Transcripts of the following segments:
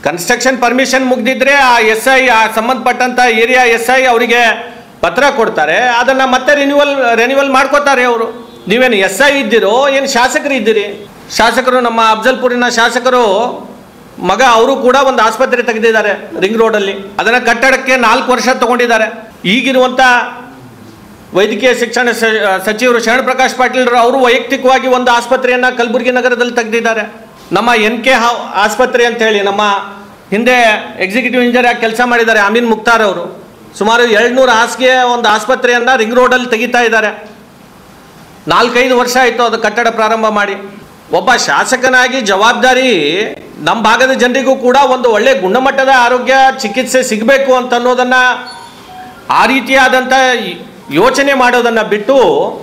Construction permission ಮುಗ್ದಿದ್ರೆ ಆ S I ಆ ಸಂಬಂಧಪಟ್ಟಂತ ಏರಿಯಾ ಎಸ್ ಐ ಅವರಿಗೆ ಪತ್ರ ಕೊಡ್ತಾರೆ ಅದನ್ನ ಮತ್ತೆ ರಿನ್ಯೂವಲ್ ರೆನ್ಯೂವಲ್ ಮಾಡ್ಕೋತಾರೆ ಅವರು ನೀವೇನು ಎಸ್ ಐ ಇದ್ದೀರೋ ಏನು ಶಾಸಕರು ಇದ್ದೀರಿ ಶಾಸಕರು ನಮ್ಮ ಅಫ್ಜಲ್ಪುರಿನ ಶಾಸಕರು ಮಗ ಅವರು ಕೂಡ ಒಂದು ಆಸ್ಪತ್ರೆ ತೆಗೆದಿದ್ದಾರೆ ರಿಂಗ್ ರೋಡಲ್ಲಿ ಅದನ್ನ ಕಟ್ಟಡಕ್ಕೆ ನಾಲ್ಕು ವರ್ಷ ತಗೊಂಡಿದ್ದಾರೆ ಈಗಿರುವಂತ ವೈದ್ಯಕೀಯ ಶಿಕ್ಷಣ ಸ- ಸಚಿವರು ಶರಣ ಪ್ರಕಾಶ್ ಪಾಟೀಲ್ ಅವರು ವೈಯಕ್ತಿಕವಾಗಿ ಒಂದು ಆಸ್ಪತ್ರೆಯನ್ನ ಕಲಬುರಗಿ ನಗರದಲ್ಲಿ ತೆಗೆದಿದ್ದಾರೆ ನಮ್ಮ ಎನ್ ಕೆ ಆಸ್ಪತ್ರೆ ಅಂತ ಹೇಳಿ ನಮ್ಮ ಹಿಂದೆ ಎಕ್ಸಿಕ್ಯೂಟಿವ್ ಇಂಜಿನಿಯರ್ ಆಗಿ ಕೆಲಸ ಮಾಡಿದ್ದಾರೆ ಅಮೀನ್ ಮುಕ್ತಾರ್ ಅವರು ಸುಮಾರು ಎರಡ್ನೂರು ಹಾಸಿಗೆ ಒಂದು ಆಸ್ಪತ್ರೆಯನ್ನ ರಿಂಗ್ ರೋಡಲ್ಲಿ ತೆಗಿತಾ ಇದ್ದಾರೆ ನಾಲ್ಕೈದು ವರ್ಷ ಆಯಿತು ಅದು ಕಟ್ಟಡ ಪ್ರಾರಂಭ ಮಾಡಿ ಒಬ್ಬ ಶಾಸಕನಾಗಿ ಜವಾಬ್ದಾರಿ ನಮ್ಮ ಭಾಗದ ಜನರಿಗೂ ಕೂಡ ಒಂದು ಒಳ್ಳೆ ಗುಣಮಟ್ಟದ ಆರೋಗ್ಯ ಚಿಕಿತ್ಸೆ ಸಿಗಬೇಕು ಅಂತ ಅನ್ನೋದನ್ನ ಆ ರೀತಿಯಾದಂಥ ಯೋಚನೆ ಮಾಡೋದನ್ನ ಬಿಟ್ಟು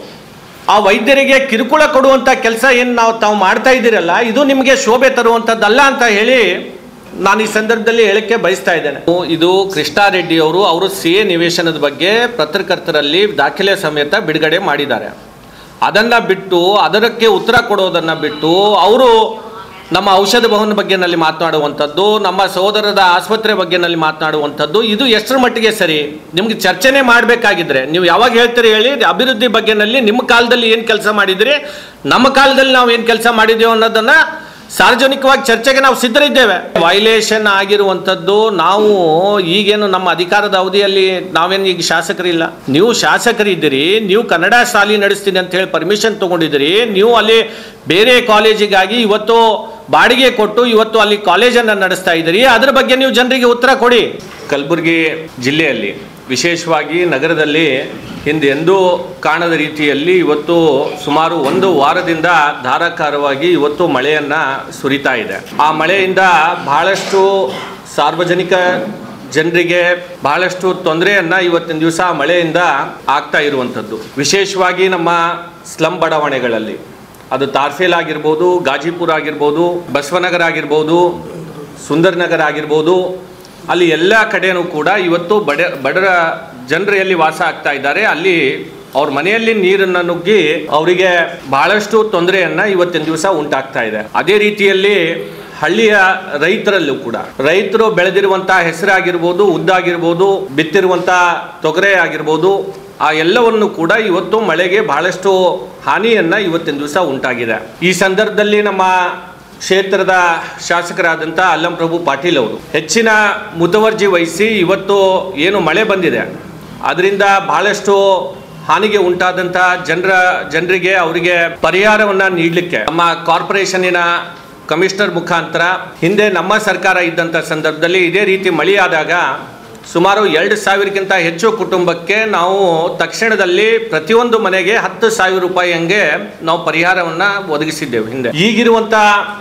ಆ ವೈದ್ಯರಿಗೆ ಕಿರುಕುಳ ಕೊಡುವಂಥ ಕೆಲಸ ಏನು ನಾವು ತಾವು ಮಾಡ್ತಾ ಇದ್ದೀರಲ್ಲ ಇದು ನಿಮಗೆ ಶೋಭೆ ತರುವಂಥದ್ದಲ್ಲ ಅಂತ ಹೇಳಿ ನಾನು ಈ ಸಂದರ್ಭದಲ್ಲಿ ಹೇಳಕ್ಕೆ ಬಯಸ್ತಾ ಇದ್ದೇನೆ ಇದು ಕೃಷ್ಣಾರೆಡ್ಡಿ ಅವರು ಅವರು ಸಿ ಎ ನಿವೇಶನದ ಬಗ್ಗೆ ಪತ್ರಕರ್ತರಲ್ಲಿ ದಾಖಲೆ ಸಮೇತ ಬಿಡುಗಡೆ ಮಾಡಿದ್ದಾರೆ ಅದನ್ನ ಬಿಟ್ಟು ಅದಕ್ಕೆ ಉತ್ತರ ಕೊಡೋದನ್ನ ಬಿಟ್ಟು ಅವರು ನಮ್ಮ ಔಷಧ ಭವನ ಬಗ್ಗೆನಲ್ಲಿ ಮಾತನಾಡುವಂಥದ್ದು ನಮ್ಮ ಸಹೋದರದ ಆಸ್ಪತ್ರೆ ಬಗ್ಗೆನಲ್ಲಿ ಮಾತನಾಡುವಂಥದ್ದು ಇದು ಎಷ್ಟರ ಮಟ್ಟಿಗೆ ಸರಿ ನಿಮ್ಗೆ ಚರ್ಚೆನೆ ಮಾಡಬೇಕಾಗಿದ್ರೆ ನೀವು ಯಾವಾಗ ಹೇಳ್ತೀರಿ ಹೇಳಿ ಅಭಿವೃದ್ಧಿ ಬಗ್ಗೆನಲ್ಲಿ ನಿಮ್ಮ ಕಾಲದಲ್ಲಿ ಏನು ಕೆಲಸ ಮಾಡಿದ್ರಿ ನಮ್ಮ ಕಾಲದಲ್ಲಿ ನಾವು ಏನು ಕೆಲಸ ಮಾಡಿದ್ದೇವೆ ಅನ್ನೋದನ್ನ ಸಾರ್ವಜನಿಕವಾಗಿ ಚರ್ಚೆಗೆ ನಾವು ಸಿದ್ಧರಿದ್ದೇವೆ ವೈಲೇಷನ್ ಆಗಿರುವಂಥದ್ದು ನಾವು ಈಗೇನು ನಮ್ಮ ಅಧಿಕಾರದ ಅವಧಿಯಲ್ಲಿ ನಾವೇನು ಈಗ ಶಾಸಕರಿಲ್ಲ ನೀವು ಶಾಸಕರಿದ್ದೀರಿ ನೀವು ಕನ್ನಡ ಶಾಲೆ ನಡೆಸ್ತೀನಿ ಅಂತ ಹೇಳಿ ಪರ್ಮಿಷನ್ ತಗೊಂಡಿದ್ದೀರಿ ನೀವು ಅಲ್ಲಿ ಬೇರೆ ಕಾಲೇಜಿಗಾಗಿ ಇವತ್ತು ಬಾಡಿಗೆ ಕೊಟ್ಟು ಇವತ್ತು ಅಲ್ಲಿ ಕಾಲೇಜನ್ನು ನಡೆಸ್ತಾ ಇದ್ದೀರಿ ಅದ್ರ ಬಗ್ಗೆ ನೀವು ಜನರಿಗೆ ಉತ್ತರ ಕೊಡಿ ಕಲಬುರಗಿ ಜಿಲ್ಲೆಯಲ್ಲಿ ವಿಶೇಷವಾಗಿ ನಗರದಲ್ಲಿ ಹಿಂದೆ ಎಂದೂ ಕಾಣದ ರೀತಿಯಲ್ಲಿ ಇವತ್ತು ಸುಮಾರು ಒಂದು ವಾರದಿಂದ ಧಾರಾಕಾರವಾಗಿ ಇವತ್ತು ಮಳೆಯನ್ನ ಸುರಿತಾ ಇದೆ ಆ ಮಳೆಯಿಂದ ಬಹಳಷ್ಟು ಸಾರ್ವಜನಿಕ ಜನರಿಗೆ ಬಹಳಷ್ಟು ತೊಂದರೆಯನ್ನ ಇವತ್ತಿನ ದಿವಸ ಮಳೆಯಿಂದ ಆಗ್ತಾ ಇರುವಂಥದ್ದು ವಿಶೇಷವಾಗಿ ನಮ್ಮ ಸ್ಲಂ ಬಡಾವಣೆಗಳಲ್ಲಿ ಅದು ತಾರ್ಫೇಲ್ ಆಗಿರ್ಬೋದು ಗಾಜಿಪುರ ಆಗಿರ್ಬೋದು ಬಸವನಗರ ಆಗಿರ್ಬೋದು ಸುಂದರ್ ನಗರ ಆಗಿರ್ಬೋದು ಅಲ್ಲಿ ಎಲ್ಲ ಕಡೆನೂ ಕೂಡ ಇವತ್ತು ಬಡ ಬಡರ ಜನರು ಎಲ್ಲಿ ವಾಸ ಆಗ್ತಾ ಇದ್ದಾರೆ ಅಲ್ಲಿ ಅವ್ರ ಮನೆಯಲ್ಲಿ ನೀರನ್ನ ನುಗ್ಗಿ ಅವರಿಗೆ ಬಹಳಷ್ಟು ತೊಂದರೆಯನ್ನ ಇವತ್ತಿನ ದಿವಸ ಉಂಟಾಗ್ತಾ ಇದೆ ಅದೇ ರೀತಿಯಲ್ಲಿ ಹಳ್ಳಿಯ ರೈತರಲ್ಲೂ ಕೂಡ ರೈತರು ಬೆಳೆದಿರುವಂತ ಹೆಸರಾಗಿರ್ಬೋದು ಉದ್ದಾಗಿರ್ಬೋದು ಬಿತ್ತಿರುವಂತ ತೊಗರೆ ಆಗಿರ್ಬೋದು ಆ ಎಲ್ಲವನ್ನು ಕೂಡ ಇವತ್ತು ಮಳೆಗೆ ಬಹಳಷ್ಟು ಹಾನಿಯನ್ನ ಇವತ್ತಿನ ದಿವಸ ಉಂಟಾಗಿದೆ ಈ ಸಂದರ್ಭದಲ್ಲಿ ನಮ್ಮ ಕ್ಷೇತ್ರದ ಶಾಸಕರಾದಂಥ ಅಲ್ಲಂ ಪ್ರಭು ಪಾಟೀಲ್ ಅವರು ಹೆಚ್ಚಿನ ಮುತುವರ್ಜಿ ವಹಿಸಿ ಇವತ್ತು ಏನು ಮಳೆ ಬಂದಿದೆ ಅದರಿಂದ ಬಹಳಷ್ಟು ಹಾನಿಗೆ ಉಂಟಾದಂಥ ಜನರ ಜನರಿಗೆ ಅವರಿಗೆ ಪರಿಹಾರವನ್ನ ನೀಡಲಿಕ್ಕೆ ನಮ್ಮ ಕಾರ್ಪೊರೇಷನ್ನಿನ ಕಮಿಷನರ್ ಮುಖಾಂತರ ಹಿಂದೆ ನಮ್ಮ ಸರ್ಕಾರ ಇದ್ದಂಥ ಸಂದರ್ಭದಲ್ಲಿ ಇದೇ ರೀತಿ ಮಳೆಯಾದಾಗ ಸುಮಾರು ಎರಡು ಸಾವಿರಕ್ಕಿಂತ ಹೆಚ್ಚು ಕುಟುಂಬಕ್ಕೆ ನಾವು ತಕ್ಷಣದಲ್ಲಿ ಪ್ರತಿಯೊಂದು ಮನೆಗೆ ಹತ್ತು ಸಾವಿರ ರೂಪಾಯಿ ಹಂಗೆ ನಾವು ಪರಿಹಾರವನ್ನ ಒದಗಿಸಿದ್ದೇವೆ ಹಿಂದೆ ಈಗಿರುವಂತ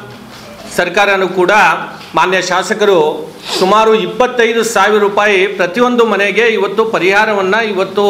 ಸರ್ಕಾರನೂ ಕೂಡ ಮಾನ್ಯ ಶಾಸಕರು ಸುಮಾರು ಇಪ್ಪತ್ತೈದು ಸಾವಿರ ರೂಪಾಯಿ ಪ್ರತಿಯೊಂದು ಮನೆಗೆ ಇವತ್ತು ಪರಿಹಾರವನ್ನ ಇವತ್ತು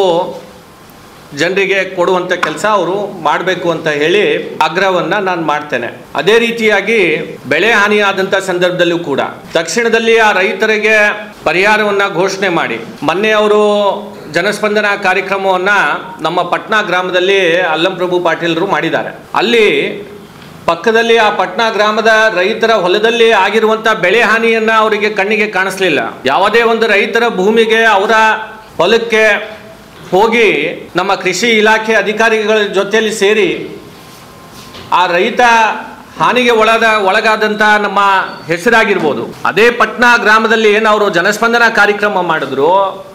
ಜನರಿಗೆ ಕೊಡುವಂಥ ಕೆಲಸ ಅವರು ಮಾಡಬೇಕು ಅಂತ ಹೇಳಿ ಆಗ್ರಹವನ್ನ ನಾನು ಮಾಡ್ತೇನೆ ಅದೇ ರೀತಿಯಾಗಿ ಬೆಳೆ ಹಾನಿಯಾದಂಥ ಸಂದರ್ಭದಲ್ಲೂ ಕೂಡ ತಕ್ಷಣದಲ್ಲಿ ಆ ರೈತರಿಗೆ ಪರಿಹಾರವನ್ನ ಘೋಷಣೆ ಮಾಡಿ ಮೊನ್ನೆ ಅವರು ಜನಸ್ಪಂದನ ಕಾರ್ಯಕ್ರಮವನ್ನ ನಮ್ಮ ಪಟ್ನಾ ಗ್ರಾಮದಲ್ಲಿ ಅಲ್ಲಂ ಪ್ರಭು ಪಾಟೀಲರು ಮಾಡಿದ್ದಾರೆ ಅಲ್ಲಿ ಪಕ್ಕದಲ್ಲಿ ಆ ಪಟ್ನಾ ಗ್ರಾಮದ ರೈತರ ಹೊಲದಲ್ಲಿ ಆಗಿರುವಂತ ಬೆಳೆ ಹಾನಿಯನ್ನ ಅವರಿಗೆ ಕಣ್ಣಿಗೆ ಕಾಣಿಸ್ಲಿಲ್ಲ ಯಾವುದೇ ಒಂದು ರೈತರ ಭೂಮಿಗೆ ಅವರ ಹೊಲಕ್ಕೆ ಹೋಗಿ ನಮ್ಮ ಕೃಷಿ ಇಲಾಖೆ ಅಧಿಕಾರಿಗಳ ಜೊತೆಯಲ್ಲಿ ಸೇರಿ ಆ ರೈತ ಹಾನಿಗೆ ಒಳಗ ಒಳಗಾದಂಥ ನಮ್ಮ ಹೆಸರಾಗಿರ್ಬೋದು ಅದೇ ಪಟ್ನಾ ಗ್ರಾಮದಲ್ಲಿ ಏನು ಅವರು ಜನಸ್ಪಂದನ ಕಾರ್ಯಕ್ರಮ ಮಾಡಿದ್ರು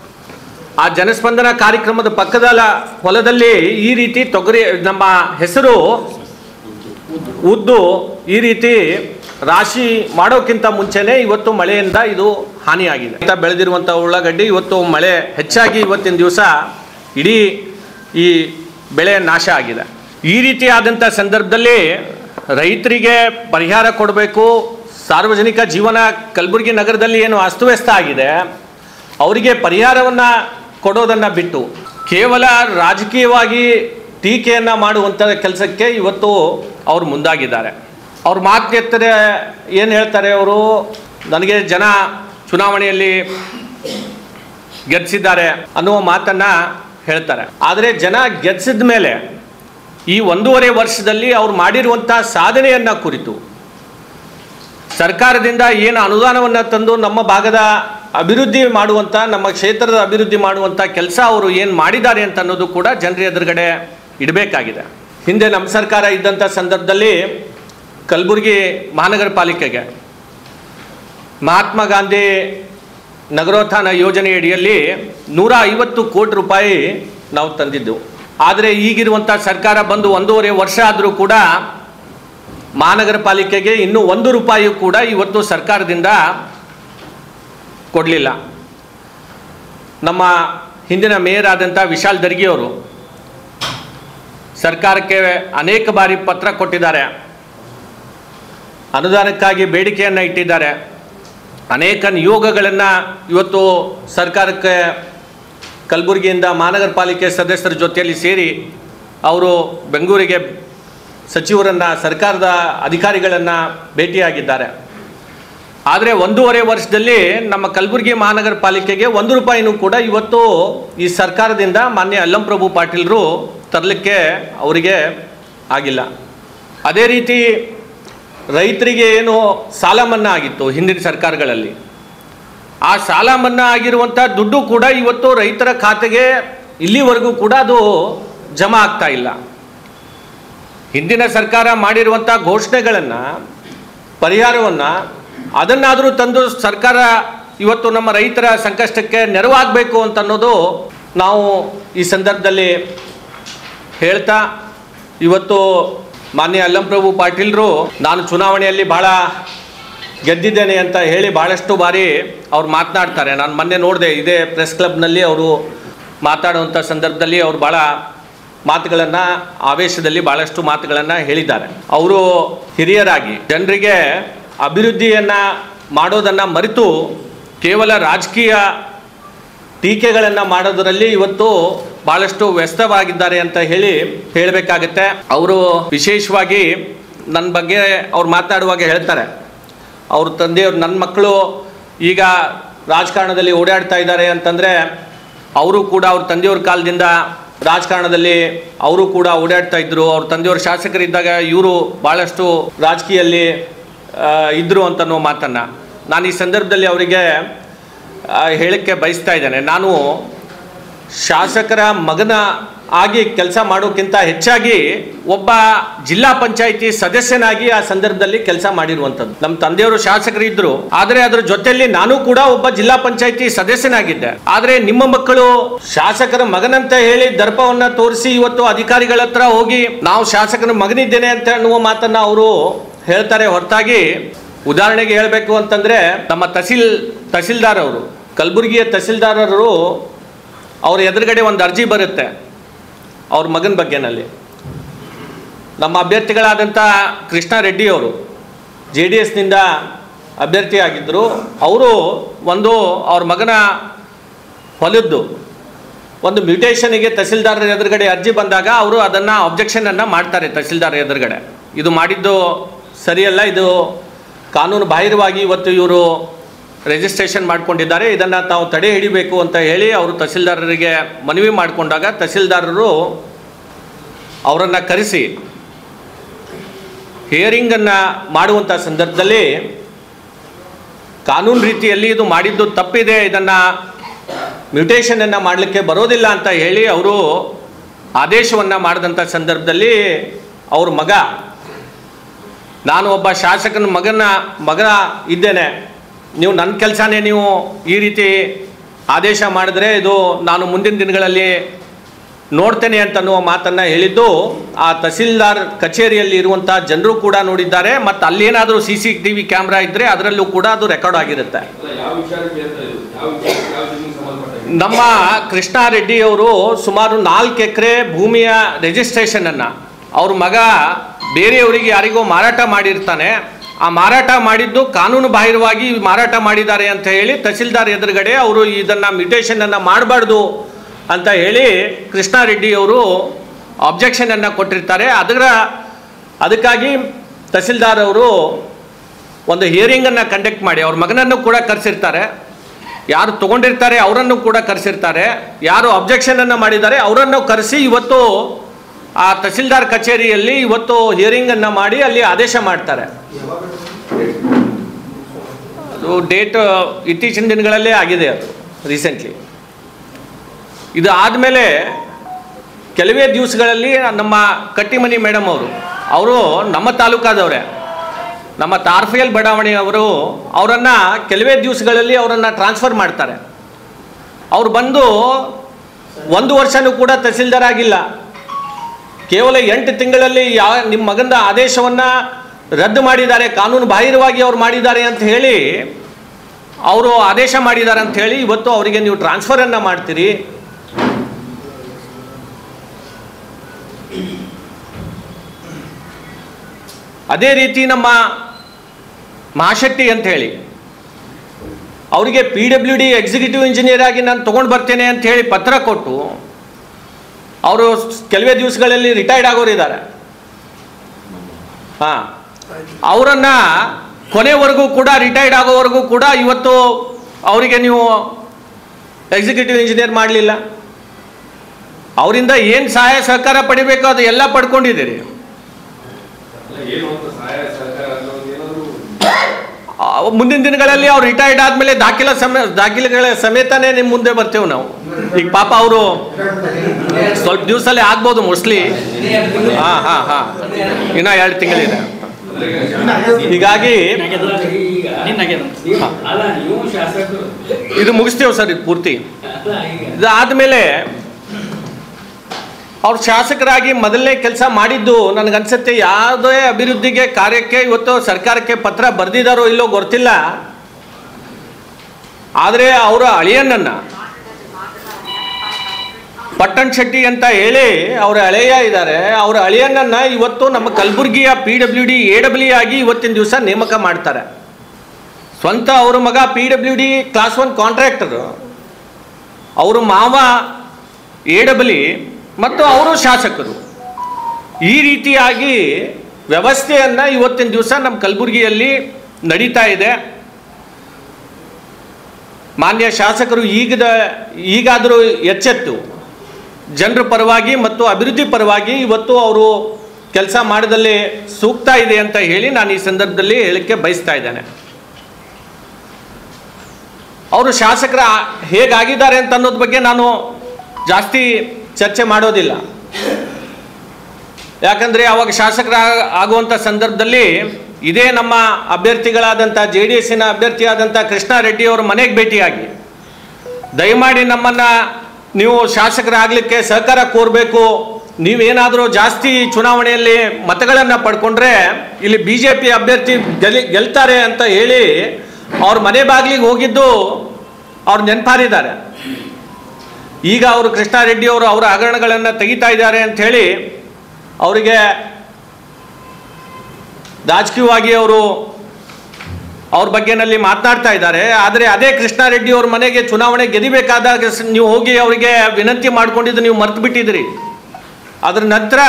ಆ ಜನಸ್ಪಂದನ ಕಾರ್ಯಕ್ರಮದ ಪಕ್ಕದ ಹೊಲದಲ್ಲಿ ಈ ರೀತಿ ತೊಗರಿ ನಮ್ಮ ಹೆಸರು ಉದ್ದು ಈ ರೀತಿ ರಾಶಿ ಮಾಡೋಕ್ಕಿಂತ ಮುಂಚೆನೆ ಇವತ್ತು ಮಳೆಯಿಂದ ಇದು ಹಾನಿಯಾಗಿದೆ ರೈತ ಬೆಳೆದಿರುವಂಥ ಉಳ್ಳಾಗಡ್ಡಿ ಇವತ್ತು ಮಳೆ ಹೆಚ್ಚಾಗಿ ಇವತ್ತಿನ ದಿವಸ ಇಡೀ ಈ ಬೆಳೆ ನಾಶ ಆಗಿದೆ ಈ ರೀತಿಯಾದಂಥ ಸಂದರ್ಭದಲ್ಲಿ ರೈತರಿಗೆ ಪರಿಹಾರ ಕೊಡಬೇಕು ಸಾರ್ವಜನಿಕ ಜೀವನ ಕಲಬುರಗಿ ನಗರದಲ್ಲಿ ಏನು ಅಸ್ತವ್ಯಸ್ತ ಆಗಿದೆ ಅವರಿಗೆ ಪರಿಹಾರವನ್ನು ಕೊಡೋದನ್ನು ಬಿಟ್ಟು ಕೇವಲ ರಾಜಕೀಯವಾಗಿ ಟೀಕೆಯನ್ನು ಮಾಡುವಂಥ ಕೆಲಸಕ್ಕೆ ಇವತ್ತು ಅವರು ಮುಂದಾಗಿದ್ದಾರೆ ಅವ್ರ ಮಾತು ಎತ್ತರೆ ಏನು ಹೇಳ್ತಾರೆ ಅವರು ನನಗೆ ಜನ ಚುನಾವಣೆಯಲ್ಲಿ ಗೆಲ್ಲಿಸಿದ್ದಾರೆ ಅನ್ನುವ ಮಾತನ್ನು ಹೇಳ್ತಾರೆ ಆದರೆ ಜನ ಗೆಲ್ಲಿಸಿದ ಮೇಲೆ ಈ ಒಂದೂವರೆ ವರ್ಷದಲ್ಲಿ ಅವ್ರು ಮಾಡಿರುವಂಥ ಸಾಧನೆಯನ್ನು ಕುರಿತು ಸರ್ಕಾರದಿಂದ ಏನು ಅನುದಾನವನ್ನು ತಂದು ನಮ್ಮ ಭಾಗದ ಅಭಿವೃದ್ಧಿ ಮಾಡುವಂಥ ನಮ್ಮ ಕ್ಷೇತ್ರದ ಅಭಿವೃದ್ಧಿ ಮಾಡುವಂಥ ಕೆಲಸ ಅವರು ಏನು ಮಾಡಿದ್ದಾರೆ ಅಂತ ಅನ್ನೋದು ಕೂಡ ಜನರ ಎದುರುಗಡೆ ಇಡಬೇಕಾಗಿದೆ ಹಿಂದೆ ನಮ್ಮ ಸರ್ಕಾರ ಇದ್ದಂಥ ಸಂದರ್ಭದಲ್ಲಿ ಕಲಬುರಗಿ ಮಹಾನಗರ ಪಾಲಿಕೆಗೆ ಮಹಾತ್ಮ ಗಾಂಧಿ ನಗರೋತ್ಥಾನ ಯೋಜನೆ ಅಡಿಯಲ್ಲಿ ನೂರ ಐವತ್ತು ಕೋಟಿ ರೂಪಾಯಿ ನಾವು ತಂದಿದ್ದು ಆದರೆ ಈಗಿರುವಂಥ ಸರ್ಕಾರ ಬಂದು ಒಂದೂವರೆ ವರ್ಷ ಆದರೂ ಕೂಡ ಮಹಾನಗರ ಪಾಲಿಕೆಗೆ ಇನ್ನೂ ಒಂದು ರೂಪಾಯಿ ಕೂಡ ಇವತ್ತು ಸರ್ಕಾರದಿಂದ ಕೊಡಲಿಲ್ಲ ನಮ್ಮ ಹಿಂದಿನ ಮೇಯರ್ ಆದಂಥ ವಿಶಾಲ್ ದರ್ಗಿ ಅವರು ಸರ್ಕಾರಕ್ಕೆ ಅನೇಕ ಬಾರಿ ಪತ್ರ ಕೊಟ್ಟಿದ್ದಾರೆ ಅನುದಾನಕ್ಕಾಗಿ ಬೇಡಿಕೆಯನ್ನು ಇಟ್ಟಿದ್ದಾರೆ ಅನೇಕ ನಿಯೋಗಗಳನ್ನು ಇವತ್ತು ಸರ್ಕಾರಕ್ಕೆ ಕಲಬುರಗಿಯಿಂದ ಮಹಾನಗರ ಪಾಲಿಕೆ ಸದಸ್ಯರ ಜೊತೆಯಲ್ಲಿ ಸೇರಿ ಅವರು ಬೆಂಗಳೂರಿಗೆ ಸಚಿವರನ್ನು ಸರ್ಕಾರದ ಅಧಿಕಾರಿಗಳನ್ನು ಭೇಟಿಯಾಗಿದ್ದಾರೆ ಆದರೆ ಒಂದೂವರೆ ವರ್ಷದಲ್ಲಿ ನಮ್ಮ ಕಲಬುರಗಿ ಮಹಾನಗರ ಪಾಲಿಕೆಗೆ ಒಂದು ರೂಪಾಯಿನೂ ಕೂಡ ಇವತ್ತು ಈ ಸರ್ಕಾರದಿಂದ ಮಾನ್ಯ ಅಲ್ಲಂಪ್ರಭು ಪಾಟೀಲರು ತರಲಿಕ್ಕೆ ಅವರಿಗೆ ಆಗಿಲ್ಲ ಅದೇ ರೀತಿ ರೈತರಿಗೆ ಏನು ಸಾಲ ಮನ್ನಾ ಆಗಿತ್ತು ಹಿಂದಿನ ಸರ್ಕಾರಗಳಲ್ಲಿ ಆ ಸಾಲ ಮನ್ನಾ ಆಗಿರುವಂಥ ದುಡ್ಡು ಕೂಡ ಇವತ್ತು ರೈತರ ಖಾತೆಗೆ ಇಲ್ಲಿವರೆಗೂ ಕೂಡ ಅದು ಜಮಾ ಆಗ್ತಾ ಇಲ್ಲ ಹಿಂದಿನ ಸರ್ಕಾರ ಮಾಡಿರುವಂಥ ಘೋಷಣೆಗಳನ್ನು ಪರಿಹಾರವನ್ನು ಅದನ್ನಾದರೂ ತಂದು ಸರ್ಕಾರ ಇವತ್ತು ನಮ್ಮ ರೈತರ ಸಂಕಷ್ಟಕ್ಕೆ ನೆರವಾಗಬೇಕು ಅಂತ ಅನ್ನೋದು ನಾವು ಈ ಸಂದರ್ಭದಲ್ಲಿ ಹೇಳ್ತಾ ಇವತ್ತು ಮಾನ್ಯ ಅಲ್ಲಂಪ್ರಭು ಪಾಟೀಲ್ರು ನಾನು ಚುನಾವಣೆಯಲ್ಲಿ ಭಾಳ ಗೆದ್ದಿದ್ದೇನೆ ಅಂತ ಹೇಳಿ ಭಾಳಷ್ಟು ಬಾರಿ ಅವ್ರು ಮಾತನಾಡ್ತಾರೆ ನಾನು ಮೊನ್ನೆ ನೋಡಿದೆ ಇದೇ ಪ್ರೆಸ್ ಕ್ಲಬ್ನಲ್ಲಿ ಅವರು ಮಾತಾಡುವಂಥ ಸಂದರ್ಭದಲ್ಲಿ ಅವರು ಭಾಳ ಮಾತುಗಳನ್ನು ಆವೇಶದಲ್ಲಿ ಭಾಳಷ್ಟು ಮಾತುಗಳನ್ನು ಹೇಳಿದ್ದಾರೆ ಅವರು ಹಿರಿಯರಾಗಿ ಜನರಿಗೆ ಅಭಿವೃದ್ಧಿಯನ್ನು ಮಾಡೋದನ್ನು ಮರೆತು ಕೇವಲ ರಾಜಕೀಯ ಟೀಕೆಗಳನ್ನು ಮಾಡೋದರಲ್ಲಿ ಇವತ್ತು ಭಾಳಷ್ಟು ವ್ಯಸ್ತವಾಗಿದ್ದಾರೆ ಅಂತ ಹೇಳಿ ಹೇಳಬೇಕಾಗತ್ತೆ ಅವರು ವಿಶೇಷವಾಗಿ ನನ್ನ ಬಗ್ಗೆ ಅವ್ರು ಮಾತಾಡುವಾಗ ಹೇಳ್ತಾರೆ ಅವ್ರ ತಂದೆಯವ್ರು ನನ್ನ ಮಕ್ಕಳು ಈಗ ರಾಜಕಾರಣದಲ್ಲಿ ಓಡಾಡ್ತಾ ಇದ್ದಾರೆ ಅಂತಂದರೆ ಅವರು ಕೂಡ ಅವ್ರ ತಂದೆಯವ್ರ ಕಾಲದಿಂದ ರಾಜಕಾರಣದಲ್ಲಿ ಅವರು ಕೂಡ ಓಡಾಡ್ತಾ ಇದ್ರು ಅವ್ರ ತಂದೆಯವ್ರ ಶಾಸಕರಿದ್ದಾಗ ಇವರು ಭಾಳಷ್ಟು ರಾಜಕೀಯಲ್ಲಿ ಆ, ಇದ್ರು ಅಂತನ್ನೋ ಮಾತನ್ನು ನಾನು ಈ ಸಂದರ್ಭದಲ್ಲಿ ಅವರಿಗೆ ಆ, ಹೇಳಕ್ಕೆ ಬಯಸ್ತಾ ಇದ್ದೇನೆ ನಾನು ಶಾಸಕರ ಮಗನ ಆಗಿ ಕೆಲಸ ಮಾಡೋಕ್ಕಿಂತ ಹೆಚ್ಚಾಗಿ ಒಬ್ಬ ಜಿಲ್ಲಾ ಪಂಚಾಯಿತಿ ಸದಸ್ಯನಾಗಿ ಆ ಸಂದರ್ಭದಲ್ಲಿ ಕೆಲಸ ಮಾಡಿರುವಂಥದ್ದು ನಮ್ಮ ತಂದೆಯವರು ಶಾಸಕರಿದ್ರು ಆದರೆ ಅದರ ಜೊತೆಯಲ್ಲಿ ನಾನು ಕೂಡ ಒಬ್ಬ ಜಿಲ್ಲಾ ಪಂಚಾಯಿತಿ ಸದಸ್ಯನಾಗಿದ್ದೆ ಆದರೆ ನಿಮ್ಮ ಮಕ್ಕಳು ಶಾಸಕರ ಮಗನಂತ ಹೇಳಿ ದರ್ಪವನ್ನ ತೋರಿಸಿ ಇವತ್ತು ಅಧಿಕಾರಿಗಳ ಹತ್ರ ಹೋಗಿ ನಾವು ಶಾಸಕನ ಮಗನಿದ್ದೇನೆ ಅಂತ ಅನ್ನುವ ಮಾತನ್ನ ಅವರು ಹೇಳ್ತಾರೆ ಹೊರತಾಗಿ ಉದಾಹರಣೆಗೆ ಹೇಳಬೇಕು ಅಂತಂದ್ರೆ ನಮ್ಮ ತಹಸೀಲ್ ತಹಸೀಲ್ದಾರ್ ಅವರು ಕಲಬುರಗಿಯ ತಹಸೀಲ್ದಾರರು ಅವ್ರ ಎದುರುಗಡೆ ಒಂದು ಅರ್ಜಿ ಬರುತ್ತೆ ಅವ್ರ ಮಗನ ಬಗ್ಗೆನಲ್ಲಿ ನಮ್ಮ ಅಭ್ಯರ್ಥಿಗಳಾದಂಥ ಕೃಷ್ಣ ರೆಡ್ಡಿ ಅವರು ಜೆ ಡಿ ಎಸ್ನಿಂದ ಅಭ್ಯರ್ಥಿಯಾಗಿದ್ದರು ಅವರು ಒಂದು ಅವ್ರ ಮಗನ ಹೊಲದ್ದು ಒಂದು ಮ್ಯೂಟೇಷನಿಗೆ ತಹಸೀಲ್ದಾರರ ಎದುರುಗಡೆ ಅರ್ಜಿ ಬಂದಾಗ ಅವರು ಅದನ್ನು ಅಬ್ಜೆಕ್ಷನನ್ನು ಮಾಡ್ತಾರೆ ತಹಸೀಲ್ದಾರ್ ಎದುರುಗಡೆ ಇದು ಮಾಡಿದ್ದು ಸರಿಯಲ್ಲ ಇದು ಕಾನೂನು ಬಾಹಿರವಾಗಿ ಇವತ್ತು ಇವರು ರಿಜಿಸ್ಟ್ರೇಷನ್ ಮಾಡ್ಕೊಂಡಿದ್ದಾರೆ ಇದನ್ನು ತಾವು ತಡೆ ಹಿಡಿಬೇಕು ಅಂತ ಹೇಳಿ ಅವರು ತಹಸೀಲ್ದಾರರಿಗೆ ಮನವಿ ಮಾಡಿಕೊಂಡಾಗ ತಹಸೀಲ್ದಾರರು ಅವರನ್ನು ಕರೆಸಿ ಹಿಯರಿಂಗನ್ನು ಮಾಡುವಂಥ ಸಂದರ್ಭದಲ್ಲಿ ಕಾನೂನು ರೀತಿಯಲ್ಲಿ ಇದು ಮಾಡಿದ್ದು ತಪ್ಪಿದೆ ಇದನ್ನು ಮ್ಯೂಟೇಷನನ್ನು ಮಾಡಲಿಕ್ಕೆ ಬರೋದಿಲ್ಲ ಅಂತ ಹೇಳಿ ಅವರು ಆದೇಶವನ್ನು ಮಾಡಿದಂಥ ಸಂದರ್ಭದಲ್ಲಿ ಅವ್ರ ಮಗ ನಾನು ಒಬ್ಬ ಶಾಸಕನ ಮಗನ ಮಗ ಇದ್ದೇನೆ ನೀವು ನನ್ನ ಕೆಲಸನೇ ನೀವು ಈ ರೀತಿ ಆದೇಶ ಮಾಡಿದ್ರೆ ಇದು ನಾನು ಮುಂದಿನ ದಿನಗಳಲ್ಲಿ ನೋಡ್ತೇನೆ ಅಂತ ಅನ್ನುವ ಮಾತನ್ನು ಹೇಳಿದ್ದು ಆ ತಹಸೀಲ್ದಾರ್ ಕಚೇರಿಯಲ್ಲಿ ಇರುವಂಥ ಜನರು ಕೂಡ ನೋಡಿದ್ದಾರೆ ಮತ್ತು ಅಲ್ಲೇನಾದರೂ C C T V camera ಇದ್ದರೆ ಅದರಲ್ಲೂ ಕೂಡ ಅದು ರೆಕಾರ್ಡ್ ಆಗಿರುತ್ತೆ ಅಲ್ಲ, ಯಾವ ವಿಚಾರಕ್ಕೆ ಅಂತ ಇದು? ಯಾವ ವಿಚಾರ ಯಾವ ಜಮೀನಿಗೆ ಸಂಬಂಧಪಟ್ಟ ನಮ್ಮ ಕೃಷ್ಣಾರೆಡ್ಡಿ ಅವರು ಸುಮಾರು ನಾಲ್ಕು ಎಕರೆ ಭೂಮಿಯ ರಿಜಿಸ್ಟ್ರೇಷನನ್ನು ಅವ್ರ ಮಗ ಬೇರೆಯವರಿಗೆ ಯಾರಿಗೋ ಮಾರಾಟ ಮಾಡಿರ್ತಾನೆ ಆ ಮಾರಾಟ ಮಾಡಿದ್ದು ಕಾನೂನು ಬಾಹಿರವಾಗಿ ಮಾರಾಟ ಮಾಡಿದ್ದಾರೆ ಅಂತ ಹೇಳಿ ತಹಸೀಲ್ದಾರ್ ಎದುರುಗಡೆ ಅವರು ಇದನ್ನು ಮ್ಯೂಟೇಷನನ್ನು ಮಾಡಬಾರ್ದು ಅಂತ ಹೇಳಿ ಕೃಷ್ಣಾರೆಡ್ಡಿ ಅವರು ಅಬ್ಜೆಕ್ಷನನ್ನು ಕೊಟ್ಟಿರ್ತಾರೆ ಅದರ ಅದಕ್ಕಾಗಿ ತಹಸೀಲ್ದಾರ್ ಅವರು ಒಂದು ಹಿಯರಿಂಗನ್ನು ಕಂಡಕ್ಟ್ ಮಾಡಿ ಅವ್ರ ಮಗನನ್ನು ಕೂಡ ಕರೆಸಿರ್ತಾರೆ ಯಾರು ತಗೊಂಡಿರ್ತಾರೆ ಅವರನ್ನು ಕೂಡ ಕರೆಸಿರ್ತಾರೆ ಯಾರು ಅಬ್ಜೆಕ್ಷನನ್ನು ಮಾಡಿದ್ದಾರೆ ಅವರನ್ನು ಕರೆಸಿ ಇವತ್ತು ಆ ತಹಸೀಲ್ದಾರ್ ಕಚೇರಿಯಲ್ಲಿ ಇವತ್ತು ಹಿಯರಿಂಗನ್ನು ಮಾಡಿ ಅಲ್ಲಿ ಆದೇಶ ಮಾಡ್ತಾರೆ ಅದು ಡೇಟ್ ಇತ್ತೀಚಿನ ದಿನಗಳಲ್ಲೇ ಆಗಿದೆ ಅದು ರೀಸೆಂಟ್ಲಿ ಇದು ಆದಮೇಲೆ ಕೆಲವೇ ದಿವಸಗಳಲ್ಲಿ ನಮ್ಮ ಕಟ್ಟಿಮನಿ ಮೇಡಮ್ ಅವರು ಅವರು ನಮ್ಮ ತಾಲೂಕಾದವರೇ ನಮ್ಮ ತಾರ್ಫೇಲ್ ಬಡಾವಣೆಯವರು ಅವರನ್ನು ಕೆಲವೇ ದಿವಸಗಳಲ್ಲಿ ಅವರನ್ನು ಟ್ರಾನ್ಸ್ಫರ್ ಮಾಡ್ತಾರೆ ಅವ್ರು ಬಂದು ಒಂದು ವರ್ಷನೂ ಕೂಡ ತಹಸೀಲ್ದಾರ್ ಆಗಿಲ್ಲ ಕೇವಲ ಎಂಟು ತಿಂಗಳಲ್ಲಿ ಯಾವ ನಿಮ್ಮ ಮಗನ ಆದೇಶವನ್ನು ರದ್ದು ಮಾಡಿದ್ದಾರೆ ಕಾನೂನು ಬಾಹಿರವಾಗಿ ಅವ್ರು ಮಾಡಿದ್ದಾರೆ ಅಂತ ಹೇಳಿ ಅವರು ಆದೇಶ ಮಾಡಿದ್ದಾರೆ ಅಂತ ಹೇಳಿ ಇವತ್ತು ಅವರಿಗೆ ನೀವು ಟ್ರಾನ್ಸ್ಫರನ್ನು ಮಾಡ್ತೀರಿ ಅದೇ ರೀತಿ ನಮ್ಮ ಮಹಾಶೆಟ್ಟಿ ಅಂತ ಹೇಳಿ ಅವರಿಗೆ P W D executive engineer ಆಗಿ ನಾನು ತೊಗೊಂಡು ಬರ್ತೇನೆ ಅಂತ ಹೇಳಿ ಪತ್ರ ಕೊಟ್ಟು ಅವರು ಕೆಲವೇ ದಿವಸಗಳಲ್ಲಿ ರಿಟೈರ್ಡ್ ಆಗೋರಿದ್ದಾರೆ ಹಾಂ ಅವರನ್ನು ಕೊನೆವರೆಗೂ ಕೂಡ ರಿಟೈರ್ಡ್ ಆಗೋವರೆಗೂ ಕೂಡ ಇವತ್ತು ಅವರಿಗೆ ನೀವು ಎಕ್ಸಿಕ್ಯೂಟಿವ್ ಇಂಜಿನಿಯರ್ ಮಾಡಲಿಲ್ಲ ಅವರಿಂದ ಏನು ಸಹಾಯ ಸಹಕಾರ ಪಡಿಬೇಕು ಅದು ಎಲ್ಲ ಪಡ್ಕೊಂಡಿದ್ದೀರಿ ಅಲ್ಲ ಏನು ಅಂತ ಸಹಾಯ ಸಹಕಾರ ಅನ್ನೋದು ಏನಾದ್ರು ಆ, ಮುಂದಿನ ದಿನಗಳಲ್ಲಿ ಅವ್ರು ರಿಟೈರ್ಡ್ ಆದಮೇಲೆ ದಾಖಲೆ ಸಮೇ ದಾಖಲೆಗಳ ಸಮೇತನೇ ನಿಮ್ಮ ಮುಂದೆ ಬರ್ತೇವೆ ನಾವು ಈಗ ಪಾಪ ಅವರು ಸ್ವಲ್ಪ ದಿವಸಲ್ಲೇ ಆಗ್ಬೋದು ಮೋಸ್ಟ್ಲಿ ಹಾಂ ಹಾಂ ಹಾಂ ಇನ್ನೂ ಎರಡು ತಿಂಗಳಿದೆ ಹೀಗಾಗಿ ಈಗ ಅಲ್ಲ ನೀವು ಶಾಸಕರು ಇದು ಮುಗಿಸ್ತೇವೆ ಸರ್ ಇದು ಪೂರ್ತಿ ಅಲ್ಲ ಈಗ ಇದಾದಮೇಲೆ ಅವ್ರು ಶಾಸಕರಾಗಿ ಮೊದಲನೇ ಕೆಲಸ ಮಾಡಿದ್ದು ನನಗನ್ಸುತ್ತೆ ಯಾವುದೇ ಅಭಿವೃದ್ಧಿಗೆ ಕಾರ್ಯಕ್ಕೆ ಇವತ್ತು ಸರ್ಕಾರಕ್ಕೆ ಪತ್ರ ಬರೆದಿದ್ದಾರೋ ಇಲ್ಲೋ ಗೊತ್ತಿಲ್ಲ ಆದರೆ ಅವರ ಅಳಿಯನನ್ನು ಪಟ್ಟಣ್ ಶೆಟ್ಟಿ ಅಂತ ಹೇಳಿ ಅವರ ಅಳೆಯ ಇದ್ದಾರೆ ಅವರ ಅಳಿಯನನ್ನು ಇವತ್ತು ನಮ್ಮ ಕಲಬುರಗಿಯ P W D A W ಆಗಿ ಇವತ್ತಿನ ದಿವಸ ನೇಮಕ ಮಾಡ್ತಾರೆ ಸ್ವಂತ ಅವ್ರ ಮಗ P W D class one contractor ಅವರು ಮಾವ ಎ ಡಬ್ಲ್ಯೂ ಮತ್ತು ಅವರು ಶಾಸಕರು ಈ ರೀತಿಯಾಗಿ ವ್ಯವಸ್ಥೆಯನ್ನು ಇವತ್ತಿನ ದಿವಸ ನಮ್ಮ ಕಲಬುರಗಿಯಲ್ಲಿ ನಡೀತಾ ಇದೆ ಮಾನ್ಯ ಶಾಸಕರು ಈಗದ ಈಗಾದರೂ ಎಚ್ಚೆತ್ತು ಜನರ ಪರವಾಗಿ ಮತ್ತು ಅಭಿವೃದ್ಧಿ ಪರವಾಗಿ ಇವತ್ತು ಅವರು ಕೆಲಸ ಮಾಡಿದಲ್ಲಿ ಸೂಕ್ತ ಇದೆ ಅಂತ ಹೇಳಿ ನಾನು ಈ ಸಂದರ್ಭದಲ್ಲಿ ಹೇಳಿಕೆ ಬಯಸ್ತಾ ಇದ್ದೇನೆ ಅವರು ಶಾಸಕರ ಹೇಗಾಗಿದ್ದಾರೆ ಅಂತ ಅನ್ನೋದ್ರ ಬಗ್ಗೆ ನಾನು ಜಾಸ್ತಿ ಚರ್ಚೆ ಮಾಡೋದಿಲ್ಲ ಯಾಕಂದರೆ ಅವಾಗ ಶಾಸಕರ ಆಗುವಂಥ ಸಂದರ್ಭದಲ್ಲಿ ಇದೇ ನಮ್ಮ ಅಭ್ಯರ್ಥಿಗಳಾದಂಥ ಜೆ ಡಿ ಎಸ್ಸಿನ ಅಭ್ಯರ್ಥಿಯಾದಂಥ ಕೃಷ್ಣಾರೆಡ್ಡಿ ಅವರ ಮನೆಗೆ ಭೇಟಿಯಾಗಿ ದಯಮಾಡಿ ನಮ್ಮನ್ನು ನೀವು ಶಾಸಕರಾಗಲಿಕ್ಕೆ ಸಹಕಾರ ಕೋರಬೇಕು ನೀವೇನಾದರೂ ಜಾಸ್ತಿ ಚುನಾವಣೆಯಲ್ಲಿ ಮತಗಳನ್ನು ಪಡ್ಕೊಂಡ್ರೆ ಇಲ್ಲಿ ಬಿ ಜೆ ಪಿ ಅಭ್ಯರ್ಥಿ ಗೆಲ್ಲಿ ಗೆಲ್ತಾರೆ ಅಂತ ಹೇಳಿ ಅವ್ರ ಮನೆ ಬಾಗಿಲಿಗೆ ಹೋಗಿದ್ದು ಅವ್ರು ನೆನಪಾರಿದ್ದಾರೆ ಈಗ ಅವರು ಕೃಷ್ಣಾರೆಡ್ಡಿ ಅವರು ಅವರ ಹಗರಣಗಳನ್ನು ತೆಗಿತಾ ಇದ್ದಾರೆ ಅಂತ ಹೇಳಿ ಅವರಿಗೆ ರಾಜಕೀಯವಾಗಿ ಅವರು ಅವ್ರ ಬಗ್ಗೆನಲ್ಲಿ ಮಾತನಾಡ್ತಾ ಇದ್ದಾರೆ ಆದರೆ ಅದೇ ಕೃಷ್ಣಾರೆಡ್ಡಿ ಅವ್ರ ಮನೆಗೆ ಚುನಾವಣೆ ಗೆದಿಬೇಕಾದಾಗ ಸ- ನೀವು ಹೋಗಿ ಅವರಿಗೆ ವಿನಂತಿ ಮಾಡ್ಕೊಂಡಿದ್ದು ನೀವು ಮರ್ತು ಬಿಟ್ಟಿದ್ರಿ ಅದರ ನಂತರ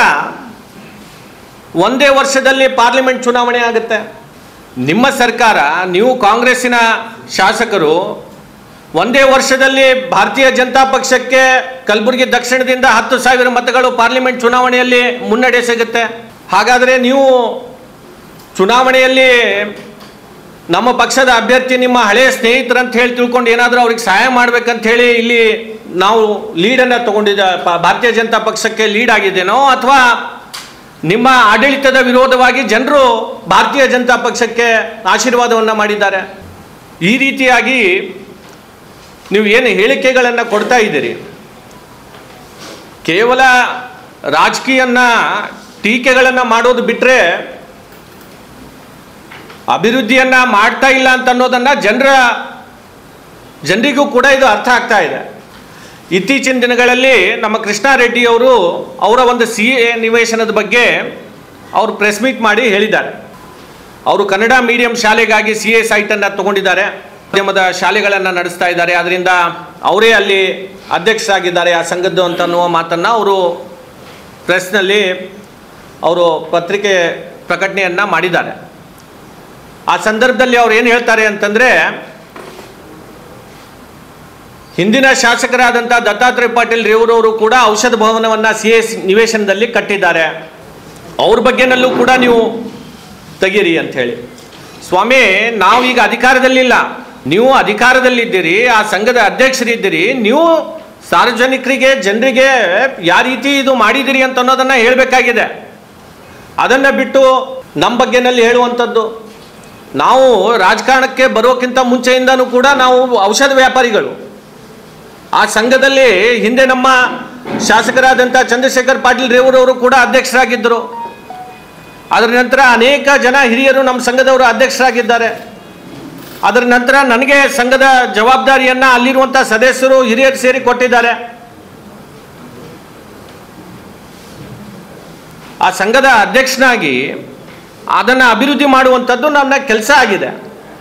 ಒಂದೇ ವರ್ಷದಲ್ಲಿ ಪಾರ್ಲಿಮೆಂಟ್ ಚುನಾವಣೆ ಆಗುತ್ತೆ ನಿಮ್ಮ ಸರ್ಕಾರ ನೀವು ಕಾಂಗ್ರೆಸ್ಸಿನ ಶಾಸಕರು ಒಂದೇ ವರ್ಷದಲ್ಲಿ ಭಾರತೀಯ ಜನತಾ ಪಕ್ಷಕ್ಕೆ ಕಲಬುರಗಿ ದಕ್ಷಿಣದಿಂದ ಹತ್ತು ಸಾವಿರ ಮತಗಳು ಪಾರ್ಲಿಮೆಂಟ್ ಚುನಾವಣೆಯಲ್ಲಿ ಮುನ್ನಡೆ ಸಿಗುತ್ತೆ ಹಾಗಾದರೆ ನೀವು ಚುನಾವಣೆಯಲ್ಲಿ ನಮ್ಮ ಪಕ್ಷದ ಅಭ್ಯರ್ಥಿ ನಿಮ್ಮ ಹಳೆಯ ಸ್ನೇಹಿತರಂತ ಹೇಳಿ ತಿಳ್ಕೊಂಡು ಏನಾದರೂ ಅವ್ರಿಗೆ ಸಹಾಯ ಮಾಡ್ಬೇಕಂತ ಹೇಳಿ ಇಲ್ಲಿ ನಾವು ಲೀಡನ್ನು ತಗೊಂಡಿದ್ದ ಪ- ಭಾರತೀಯ ಜನತಾ ಪಕ್ಷಕ್ಕೆ ಲೀಡ್ ಆಗಿದ್ದೇನೋ ಅಥವಾ ನಿಮ್ಮ ಆಡಳಿತದ ವಿರೋಧವಾಗಿ ಜನರು ಭಾರತೀಯ ಜನತಾ ಪಕ್ಷಕ್ಕೆ ಆಶೀರ್ವಾದವನ್ನು ಮಾಡಿದ್ದಾರೆ ಈ ರೀತಿಯಾಗಿ ನೀವು ಏನು ಹೇಳಿಕೆಗಳನ್ನು ಕೊಡ್ತಾ ಇದ್ದೀರಿ ಕೇವಲ ರಾಜಕೀಯನ್ನ ಟೀಕೆಗಳನ್ನು ಮಾಡೋದು ಬಿಟ್ಟರೆ ಅಭಿವೃದ್ಧಿಯನ್ನ ಮಾಡ್ತಾ ಇಲ್ಲ ಅಂತ ಅನ್ನೋದನ್ನ ಜನರ ಜನರಿಗೂ ಕೂಡ ಇದು ಅರ್ಥ ಆಗ್ತಾ ಇದೆ ಇತ್ತೀಚಿನ ದಿನಗಳಲ್ಲಿ ನಮ್ಮ ಕೃಷ್ಣಾರೆಡ್ಡಿ ಅವರು ಅವರ ಒಂದು ಸಿ ಎ ನಿವೇಶನದ ಬಗ್ಗೆ ಅವರು ಪ್ರೆಸ್ ಮೀಟ್ ಮಾಡಿ ಹೇಳಿದ್ದಾರೆ ಅವರು ಕನ್ನಡ ಮೀಡಿಯಂ ಶಾಲೆಗಾಗಿ ಸಿ ಎ ಸೈಟನ್ನು ತಗೊಂಡಿದ್ದಾರೆ ಮಾಧ್ಯಮದ ಶಾಲೆಗಳನ್ನು ನಡೆಸ್ತಾ ಇದ್ದಾರೆ ಅದರಿಂದ ಅವರೇ ಅಲ್ಲಿ ಅಧ್ಯಕ್ಷರಾಗಿದ್ದಾರೆ ಆ ಸಂಘದ್ದು ಅಂತ ಅನ್ನುವ ಮಾತನ್ನು ಅವರು ಪ್ರೆಸ್ನಲ್ಲಿ ಅವರು ಪತ್ರಿಕೆ ಪ್ರಕಟಣೆಯನ್ನು ಮಾಡಿದ್ದಾರೆ ಆ ಸಂದರ್ಭದಲ್ಲಿ ಅವ್ರು ಏನು ಹೇಳ್ತಾರೆ ಅಂತಂದರೆ ಹಿಂದಿನ ಶಾಸಕರಾದಂಥ ದತ್ತಾತ್ರೇಯ ಪಾಟೀಲ್ ರೇವೂರವರು ಕೂಡ ಔಷಧ ಭವನವನ್ನು ಸಿ ಎಸ್ ನಿವೇಶನದಲ್ಲಿ ಕಟ್ಟಿದ್ದಾರೆ ಅವ್ರ ಬಗ್ಗೆನಲ್ಲೂ ಕೂಡ ನೀವು ತೆಗೀರಿ ಅಂತ ಹೇಳಿ ಸ್ವಾಮಿ ನಾವೀಗ ಅಧಿಕಾರದಲ್ಲಿಲ್ಲ ನೀವು ಅಧಿಕಾರದಲ್ಲಿದ್ದೀರಿ ಆ ಸಂಘದ ಅಧ್ಯಕ್ಷರಿದ್ದೀರಿ ನೀವು ಸಾರ್ವಜನಿಕರಿಗೆ ಜನರಿಗೆ ಯಾವ ರೀತಿ ಇದು ಮಾಡಿದಿರಿ ಅಂತ ಅನ್ನೋದನ್ನ ಹೇಳಬೇಕಾಗಿದೆ ಅದನ್ನ ಬಿಟ್ಟು ನಮ್ಮ ಬಗ್ಗೆನಲ್ಲಿ ಹೇಳುವಂಥದ್ದು ನಾವು ರಾಜಕಾರಣಕ್ಕೆ ಬರೋಕ್ಕಿಂತ ಮುಂಚೆಯಿಂದನೂ ಕೂಡ ನಾವು ಔಷಧ ವ್ಯಾಪಾರಿಗಳು ಆ ಸಂಘದಲ್ಲಿ ಹಿಂದೆ ನಮ್ಮ ಶಾಸಕರಾದಂಥ ಚಂದ್ರಶೇಖರ್ ಪಾಟೀಲ್ ರೇವೂರವರು ಕೂಡ ಅಧ್ಯಕ್ಷರಾಗಿದ್ದರು ಅದರ ನಂತರ ಅನೇಕ ಜನ ಹಿರಿಯರು ನಮ್ಮ ಸಂಘದವರು ಅಧ್ಯಕ್ಷರಾಗಿದ್ದಾರೆ ಅದರ ನಂತರ ನನಗೆ ಸಂಘದ ಜವಾಬ್ದಾರಿಯನ್ನ ಅಲ್ಲಿರುವಂಥ ಸದಸ್ಯರು ಹಿರಿಯರು ಸೇರಿ ಕೊಟ್ಟಿದ್ದಾರೆ ಆ ಸಂಘದ ಅಧ್ಯಕ್ಷನಾಗಿ ಅದನ್ನು ಅಭಿವೃದ್ಧಿ ಮಾಡುವಂಥದ್ದು ನನ್ನ ಕೆಲಸ ಆಗಿದೆ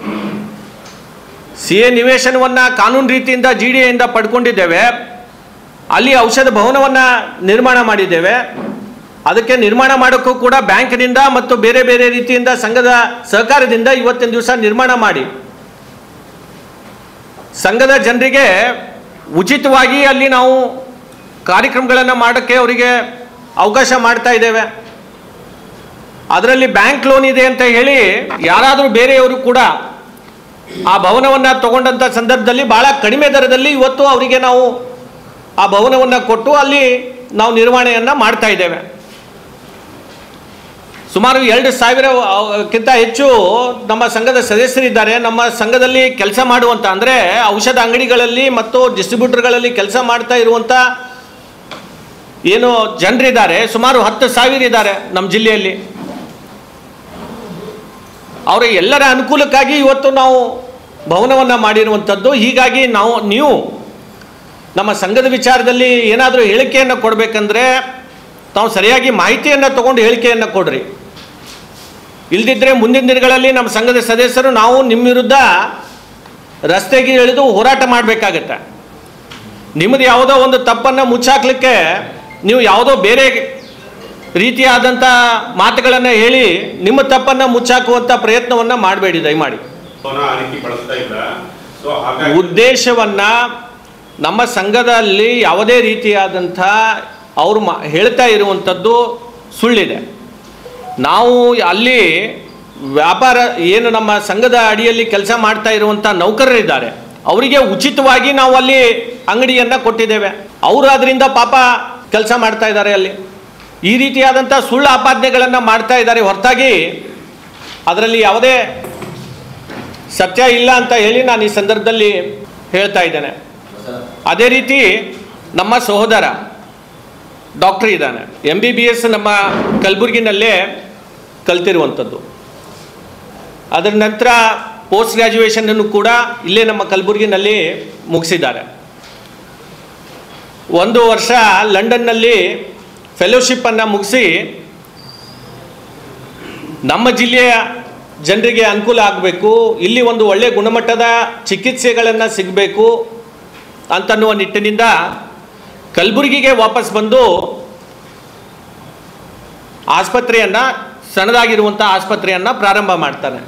ಸಿ ಎ ನಿವೇಶನವನ್ನು ಕಾನೂನು ರೀತಿಯಿಂದ ಜಿ ಡಿ ಎಯಿಂದ ಪಡ್ಕೊಂಡಿದ್ದೇವೆ ಅಲ್ಲಿ ಔಷಧ ಭವನವನ್ನು ನಿರ್ಮಾಣ ಮಾಡಿದ್ದೇವೆ ಅದಕ್ಕೆ ನಿರ್ಮಾಣ ಮಾಡೋಕ್ಕೂ ಕೂಡ ಬ್ಯಾಂಕ್ನಿಂದ ಮತ್ತು ಬೇರೆ ಬೇರೆ ರೀತಿಯಿಂದ ಸಂಘದ ಸಹಕಾರದಿಂದ ಇವತ್ತಿನ ದಿವಸ ನಿರ್ಮಾಣ ಮಾಡಿ ಸಂಘದ ಜನರಿಗೆ ಉಚಿತವಾಗಿ ಅಲ್ಲಿ ನಾವು ಕಾರ್ಯಕ್ರಮಗಳನ್ನು ಮಾಡೋಕ್ಕೆ ಅವರಿಗೆ ಅವಕಾಶ ಮಾಡ್ತಾ ಇದ್ದೇವೆ ಅದರಲ್ಲಿ ಬ್ಯಾಂಕ್ ಲೋನ್ ಇದೆ ಅಂತ ಹೇಳಿ ಯಾರಾದರೂ ಬೇರೆಯವರು ಕೂಡ ಆ ಭವನವನ್ನು ತಗೊಂಡಂಥ ಸಂದರ್ಭದಲ್ಲಿ ಭಾಳ ಕಡಿಮೆ ದರದಲ್ಲಿ ಇವತ್ತು ಅವರಿಗೆ ನಾವು ಆ ಭವನವನ್ನು ಕೊಟ್ಟು ಅಲ್ಲಿ ನಾವು ನಿರ್ವಹಣೆಯನ್ನು ಮಾಡ್ತಾ ಇದ್ದೇವೆ ಸುಮಾರು ಎರಡು ಸಾವಿರಕ್ಕಿಂತ ಹೆಚ್ಚು ನಮ್ಮ ಸಂಘದ ಸದಸ್ಯರಿದ್ದಾರೆ ನಮ್ಮ ಸಂಘದಲ್ಲಿ ಕೆಲಸ ಮಾಡುವಂಥ ಅಂದರೆ ಔಷಧ ಅಂಗಡಿಗಳಲ್ಲಿ ಮತ್ತು ಡಿಸ್ಟ್ರಿಬ್ಯೂಟರ್ಗಳಲ್ಲಿ ಕೆಲಸ ಮಾಡ್ತಾ ಇರುವಂಥ ಏನು ಜನರಿದ್ದಾರೆ ಸುಮಾರು ಹತ್ತು ಸಾವಿರ ಇದ್ದಾರೆ ನಮ್ಮ ಜಿಲ್ಲೆಯಲ್ಲಿ ಅವರ ಎಲ್ಲರ ಅನುಕೂಲಕ್ಕಾಗಿ ಇವತ್ತು ನಾವು ಭವನವನ್ನು ಮಾಡಿರುವಂಥದ್ದು ಹೀಗಾಗಿ ನಾವು ನೀವು ನಮ್ಮ ಸಂಘದ ವಿಚಾರದಲ್ಲಿ ಏನಾದರೂ ಹೇಳಿಕೆಯನ್ನು ಕೊಡಬೇಕಂದ್ರೆ ತಾವು ಸರಿಯಾಗಿ ಮಾಹಿತಿಯನ್ನು ತಗೊಂಡು ಹೇಳಿಕೆಯನ್ನು ಕೊಡ್ರಿ ಇಲ್ದಿದ್ರೆ ಮುಂದಿನ ದಿನಗಳಲ್ಲಿ ನಮ್ಮ ಸಂಘದ ಸದಸ್ಯರು ನಾವು ನಿಮ್ಮ ವಿರುದ್ಧ ರಸ್ತೆಗೆ ಇಳಿದು ಹೋರಾಟ ಮಾಡಬೇಕಾಗತ್ತೆ ನಿಮ್ಮದು ಯಾವುದೋ ಒಂದು ತಪ್ಪನ್ನು ಮುಚ್ಚಾಕ್ಲಿಕ್ಕೆ ನೀವು ಯಾವುದೋ ಬೇರೆ ರೀತಿಯಾದಂಥ ಮಾತುಗಳನ್ನು ಹೇಳಿ ನಿಮ್ಮ ತಪ್ಪನ್ನು ಮುಚ್ಚಾಕುವಂಥ ಪ್ರಯತ್ನವನ್ನು ಮಾಡಬೇಡಿ ದಯಮಾಡಿ ಸೋನಾ ಆ ರೀತಿ ಬಳಸ್ತಾ ಇಲ್ಲ ಸೊ ಹಾಗಾಗಿ ಉದ್ದೇಶವನ್ನ ನಮ್ಮ ಸಂಘದಲ್ಲಿ ಯಾವುದೇ ರೀತಿಯಾದಂಥ ಅವರು ಮಾ ಹೇಳ್ತಾ ಇರುವಂಥದ್ದು ಸುಳ್ಳಿದೆ ನಾವು ಅಲ್ಲಿ ವ್ಯಾಪಾರ ಏನು ನಮ್ಮ ಸಂಘದ ಅಡಿಯಲ್ಲಿ ಕೆಲಸ ಮಾಡ್ತಾ ಇರುವಂಥ ನೌಕರರಿದ್ದಾರೆ ಅವರಿಗೆ ಉಚಿತವಾಗಿ ನಾವು ಅಲ್ಲಿ ಅಂಗಡಿಯನ್ನು ಕೊಟ್ಟಿದ್ದೇವೆ ಅವರು ಅದರಿಂದ ಪಾಪ ಕೆಲಸ ಮಾಡ್ತಾ ಇದ್ದಾರೆ ಅಲ್ಲಿ ಈ ರೀತಿಯಾದಂಥ ಸುಳ್ಳು ಆಪಾದನೆಗಳನ್ನು ಮಾಡ್ತಾ ಇದ್ದಾರೆ ಹೊರತಾಗಿ ಅದರಲ್ಲಿ ಯಾವುದೇ ಸತ್ಯ ಇಲ್ಲ ಅಂತ ಹೇಳಿ ನಾನು ಈ ಸಂದರ್ಭದಲ್ಲಿ ಹೇಳ್ತಾ ಇದ್ದೇನೆ ಅದೇ ರೀತಿ ನಮ್ಮ ಸಹೋದರ ಡಾಕ್ಟರ್ ಇದ್ದಾನೆ ಎಂ ಬಿ ಬಿ ಎಸ್ ನಮ್ಮ ಕಲಬುರಗಿನಲ್ಲೇ ಕಲ್ತಿರುವಂಥದ್ದು ಅದರ ನಂತರ ಪೋಸ್ಟ್ ಗ್ರ್ಯಾಜುಯೇಷನನ್ನು ಕೂಡ ಇಲ್ಲೇ ನಮ್ಮ ಕಲಬುರಗಿನಲ್ಲಿ ಮುಗಿಸಿದ್ದಾರೆ ಒಂದು ವರ್ಷ ಲಂಡನ್ನಲ್ಲಿ ಫೆಲೋಶಿಪ್ಪನ್ನು ಮುಗಿಸಿ ನಮ್ಮ ಜಿಲ್ಲೆಯ ಜನರಿಗೆ ಅನುಕೂಲ ಆಗಬೇಕು ಇಲ್ಲಿ ಒಂದು ಒಳ್ಳೆಯ ಗುಣಮಟ್ಟದ ಚಿಕಿತ್ಸೆಗಳನ್ನು ಸಿಗಬೇಕು ಅಂತನ್ನುವ ನಿಟ್ಟಿನಿಂದ ಕಲಬುರಗಿಗೆ ವಾಪಸ್ ಬಂದು ಆಸ್ಪತ್ರೆಯನ್ನು ಸಣ್ಣದಾಗಿರುವಂಥ ಆಸ್ಪತ್ರೆಯನ್ನು ಪ್ರಾರಂಭ ಮಾಡ್ತಾನೆ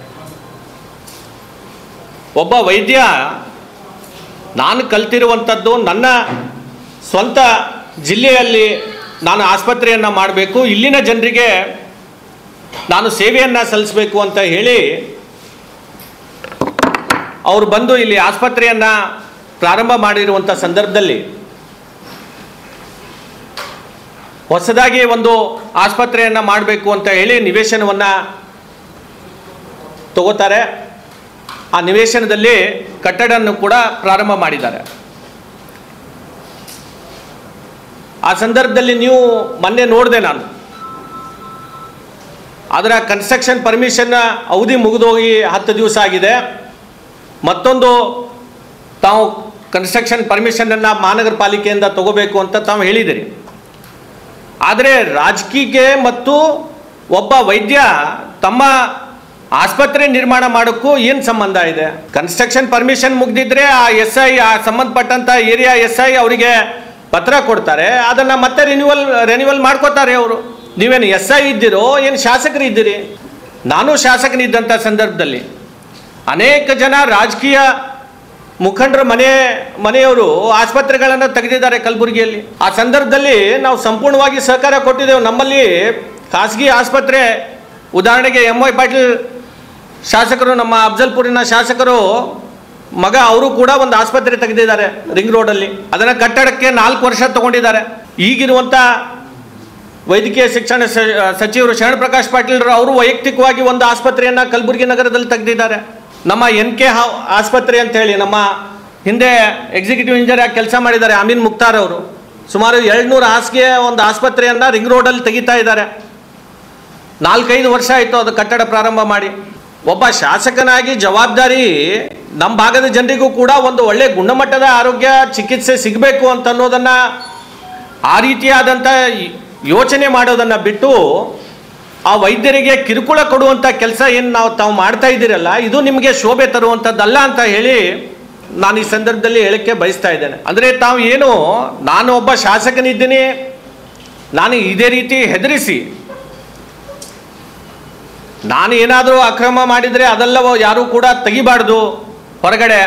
ಒಬ್ಬ ವೈದ್ಯ ನಾನು ಕಲ್ತಿರುವಂಥದ್ದು ನನ್ನ ಸ್ವಂತ ಜಿಲ್ಲೆಯಲ್ಲಿ ನಾನು ಆಸ್ಪತ್ರೆಯನ್ನು ಮಾಡಬೇಕು ಇಲ್ಲಿನ ಜನರಿಗೆ ನಾನು ಸೇವೆಯನ್ನು ಸಲ್ಲಿಸಬೇಕು ಅಂತ ಹೇಳಿ ಅವರು ಬಂದು ಇಲ್ಲಿ ಆಸ್ಪತ್ರೆಯನ್ನು ಪ್ರಾರಂಭ ಮಾಡಿರುವಂಥ ಸಂದರ್ಭದಲ್ಲಿ ಹೊಸದಾಗಿ ಒಂದು ಆಸ್ಪತ್ರೆಯನ್ನು ಮಾಡಬೇಕು ಅಂತ ಹೇಳಿ ನಿವೇಶನವನ್ನು ತಗೋತಾರೆ ಆ ನಿವೇಶನದಲ್ಲಿ ಕಟ್ಟಡವನ್ನು ಕೂಡ ಪ್ರಾರಂಭ ಮಾಡಿದ್ದಾರೆ ಆ ಸಂದರ್ಭದಲ್ಲಿ ನೀವು ಮೊನ್ನೆ ನೋಡಿದೆ ನಾನು ಅದರ ಕನ್ಸ್ಟ್ರಕ್ಷನ್ ಪರ್ಮಿಷನ್ ಅವಧಿ ಮುಗಿದೋಗಿ ಹತ್ತು ದಿವಸ ಆಗಿದೆ ಮತ್ತೊಂದು ತಾವು ಕನ್ಸ್ಟ್ರಕ್ಷನ್ ಪರ್ಮಿಷನನ್ನು ಮಹಾನಗರ ಪಾಲಿಕೆಯಿಂದ ತಗೋಬೇಕು ಅಂತ ತಾವು ಹೇಳಿದಿರಿ ಆದರೆ ರಾಜಕೀಯಕ್ಕೆ ಮತ್ತು ಒಬ್ಬ ವೈದ್ಯ ತಮ್ಮ ಆಸ್ಪತ್ರೆ ನಿರ್ಮಾಣ ಮಾಡೋಕ್ಕೂ ಏನು ಸಂಬಂಧ ಇದೆ ಕನ್ಸ್ಟ್ರಕ್ಷನ್ ಪರ್ಮಿಷನ್ ಮುಗ್ದಿದ್ರೆ ಆ ಎಸ್ ಐ ಆ ಸಂಬಂಧಪಟ್ಟಂಥ ಏರಿಯಾ ಎಸ್ ಐ ಅವರಿಗೆ ಪತ್ರ ಕೊಡ್ತಾರೆ ಅದನ್ನು ಮತ್ತೆ ರಿನ್ಯೂವಲ್ ರೆನ್ಯೂವಲ್ ಮಾಡ್ಕೋತಾರೆ ಅವರು ನೀವೇನು ಎಸ್ ಐ ಇದ್ದೀರೋ ಏನು ಶಾಸಕರು ಇದ್ದೀರಿ ನಾನು ಶಾಸಕನಿದ್ದಂಥ ಸಂದರ್ಭದಲ್ಲಿ ಅನೇಕ ಜನ ರಾಜಕೀಯ ಮುಖಂಡರ ಮನೆ ಮನೆಯವರು ಆಸ್ಪತ್ರೆಗಳನ್ನು ತೆಗೆದಿದ್ದಾರೆ ಕಲಬುರಗಿಯಲ್ಲಿ ಆ ಸಂದರ್ಭದಲ್ಲಿ ನಾವು ಸಂಪೂರ್ಣವಾಗಿ ಸಹಕಾರ ಕೊಟ್ಟಿದ್ದೇವೆ ನಮ್ಮಲ್ಲಿ ಖಾಸಗಿ ಆಸ್ಪತ್ರೆ ಉದಾಹರಣೆಗೆ ಎಂ ವೈ ಪಾಟೀಲ್ ಶಾಸಕರು ನಮ್ಮ ಅಫ್ಜಲ್ಪುರಿನ ಶಾಸಕರು ಮಗ ಅವರು ಕೂಡ ಒಂದು ಆಸ್ಪತ್ರೆ ತೆಗೆದಿದ್ದಾರೆ ರಿಂಗ್ ರೋಡಲ್ಲಿ ಅದನ್ನ ಕಟ್ಟಡಕ್ಕೆ ನಾಲ್ಕು ವರ್ಷ ತಗೊಂಡಿದ್ದಾರೆ ಈಗಿರುವಂಥ ವೈದ್ಯಕೀಯ ಶಿಕ್ಷಣ ಸ- ಸಚಿವರು ಶರಣ ಪ್ರಕಾಶ್ ಪಾಟೀಲ್ ಅವರು ವೈಯಕ್ತಿಕವಾಗಿ ಒಂದು ಆಸ್ಪತ್ರೆಯನ್ನ ಕಲಬುರಗಿ ನಗರದಲ್ಲಿ ತೆಗೆದಿದ್ದಾರೆ ನಮ್ಮ ಎನ್ ಕೆ ಆಸ್ಪತ್ರೆ ಅಂತ ಹೇಳಿ ನಮ್ಮ ಹಿಂದೆ ಎಕ್ಸಿಕ್ಯೂಟಿವ್ ಇಂಜಿನಿಯರ್ ಆಗಿ ಕೆಲಸ ಮಾಡಿದ್ದಾರೆ ಅಮೀನ್ ಮುಕ್ತಾರ್ ಅವರು ಸುಮಾರು ಎರಡ್ನೂರು ಹಾಸಿಗೆ ಒಂದು ಆಸ್ಪತ್ರೆಯನ್ನ ರಿಂಗ್ ರೋಡಲ್ಲಿ ತೆಗಿತಾ ಇದ್ದಾರೆ ನಾಲ್ಕೈದು ವರ್ಷ ಆಯಿತು ಅದು ಕಟ್ಟಡ ಪ್ರಾರಂಭ ಮಾಡಿ ಒಬ್ಬ ಶಾಸಕನಾಗಿ ಜವಾಬ್ದಾರಿ ನಮ್ಮ ಭಾಗದ ಜನರಿಗೂ ಕೂಡ ಒಂದು ಒಳ್ಳೆ ಗುಣಮಟ್ಟದ ಆರೋಗ್ಯ ಚಿಕಿತ್ಸೆ ಸಿಗಬೇಕು ಅಂತ ಅನ್ನೋದನ್ನ ಆ ರೀತಿಯಾದಂಥ ಯೋಚನೆ ಮಾಡೋದನ್ನ ಬಿಟ್ಟು ಆ ವೈದ್ಯರಿಗೆ ಕಿರುಕುಳ ಕೊಡುವಂಥ ಕೆಲಸ ಏನು ನಾವು ತಾವು ಮಾಡ್ತಾ ಇದ್ದೀರಲ್ಲ ಇದು ನಿಮಗೆ ಶೋಭೆ ತರುವಂಥದ್ದಲ್ಲ ಅಂತ ಹೇಳಿ ನಾನು ಈ ಸಂದರ್ಭದಲ್ಲಿ ಹೇಳಕ್ಕೆ ಬಯಸ್ತಾ ಇದ್ದೇನೆ ಅಂದರೆ ತಾವು ಏನು ನಾನು ಒಬ್ಬ ಶಾಸಕನಿದ್ದೀನಿ ನಾನು ಇದೇ ರೀತಿ ಹೆದರಿಸಿ ನಾನು ಏನಾದರೂ ಅಕ್ರಮ ಮಾಡಿದರೆ ಅದೆಲ್ಲವೋ ಯಾರೂ ಕೂಡ ತೆಗಿಬಾರ್ದು ಹೊರಗಡೆ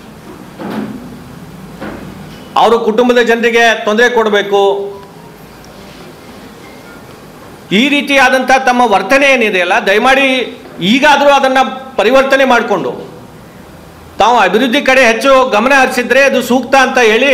ಅವರು ಕುಟುಂಬದ ಜನರಿಗೆ ತೊಂದರೆ ಕೊಡಬೇಕು ಈ ರೀತಿಯಾದಂಥ ತಮ್ಮ ವರ್ತನೆ ಏನಿದೆಯಲ್ಲ ದಯಮಾಡಿ ಈಗಾದರೂ ಅದನ್ನು ಪರಿವರ್ತನೆ ಮಾಡಿಕೊಂಡು ತಾವು ಅಭಿವೃದ್ಧಿ ಕಡೆ ಹೆಚ್ಚು ಗಮನ ಹರಿಸಿದ್ರೆ ಅದು ಸೂಕ್ತ ಅಂತ ಹೇಳಿ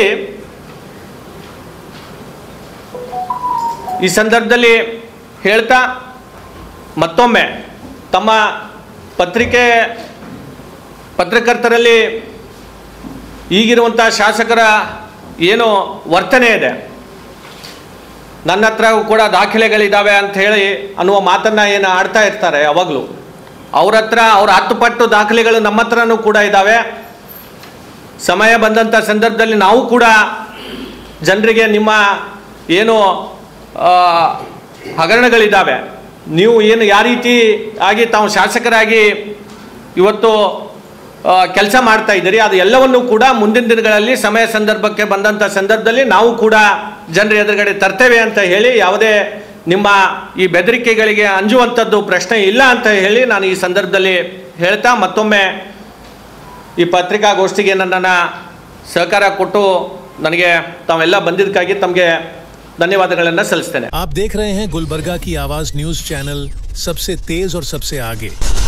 ಈ ಸಂದರ್ಭದಲ್ಲಿ ಹೇಳ್ತಾ ಮತ್ತೊಮ್ಮೆ ತಮ್ಮ ಪತ್ರಿಕೆ ಪತ್ರಕರ್ತರಲ್ಲಿ ಈಗಿರುವಂಥ ಶಾಸಕರ ಏನು ವರ್ತನೆ ಇದೆ ನನ್ನ ಹತ್ರ ಕೂಡ ದಾಖಲೆಗಳಿದ್ದಾವೆ ಅಂತ ಹೇಳಿ ಅನ್ನುವ ಮಾತನ್ನ ಏನು ಆಡ್ತಾ ಇರ್ತಾರೆ ಯಾವಾಗಲೂ ಅವ್ರ ಹತ್ರ ಅವ್ರ ಹತ್ತು ಪಟ್ಟು ದಾಖಲೆಗಳು ನಮ್ಮ ಹತ್ರನೂ ಕೂಡ ಇದ್ದಾವೆ ಸಮಯ ಬಂದಂಥ ಸಂದರ್ಭದಲ್ಲಿ ನಾವು ಕೂಡ ಜನರಿಗೆ ನಿಮ್ಮ ಏನು ಆ, ಹಗರಣಗಳಿದ್ದಾವೆ ನೀವು ಏನು ಯಾವ ರೀತಿ ಆಗಿ ತಾವು ಶಾಸಕರಾಗಿ ಇವತ್ತು ಕೆಲಸ ಮಾಡ್ತಾ ಇದ್ದೀರಿ ಅದು ಎಲ್ಲವನ್ನೂ ಕೂಡ ಮುಂದಿನ ದಿನಗಳಲ್ಲಿ ಸಮಯ ಸಂದರ್ಭಕ್ಕೆ ಬಂದಂಥ ಸಂದರ್ಭದಲ್ಲಿ ನಾವು ಕೂಡ ಜನರ ಎದುರುಗಡೆ ತರ್ತೇವೆ ಅಂತ ಹೇಳಿ ಯಾವುದೇ ನಿಮ್ಮ ಈ ಬೆದರಿಕೆಗಳಿಗೆ ಅಂಜುವಂಥದ್ದು ಪ್ರಶ್ನೆ ಇಲ್ಲ ಅಂತ ಹೇಳಿ ನಾನು ಈ ಸಂದರ್ಭದಲ್ಲಿ ಹೇಳ್ತಾ ಮತ್ತೊಮ್ಮೆ ಈ ಪತ್ರಿಕಾಗೋಷ್ಠಿಗೆ ನನ್ನನ್ನು ಸಹಕಾರ ಕೊಟ್ಟು ನನಗೆ ತಾವೆಲ್ಲ ಬಂದಿದ್ದಕ್ಕಾಗಿ ತಮಗೆ ಧನ್ಯವಾದಗಳನ್ನು ಸಲ್ಲಿಸ್ತೇನೆ आप देख रहे हैं गुलबर्गा की आवाज न्यूज चैनल सबसे तेज और सबसे आगे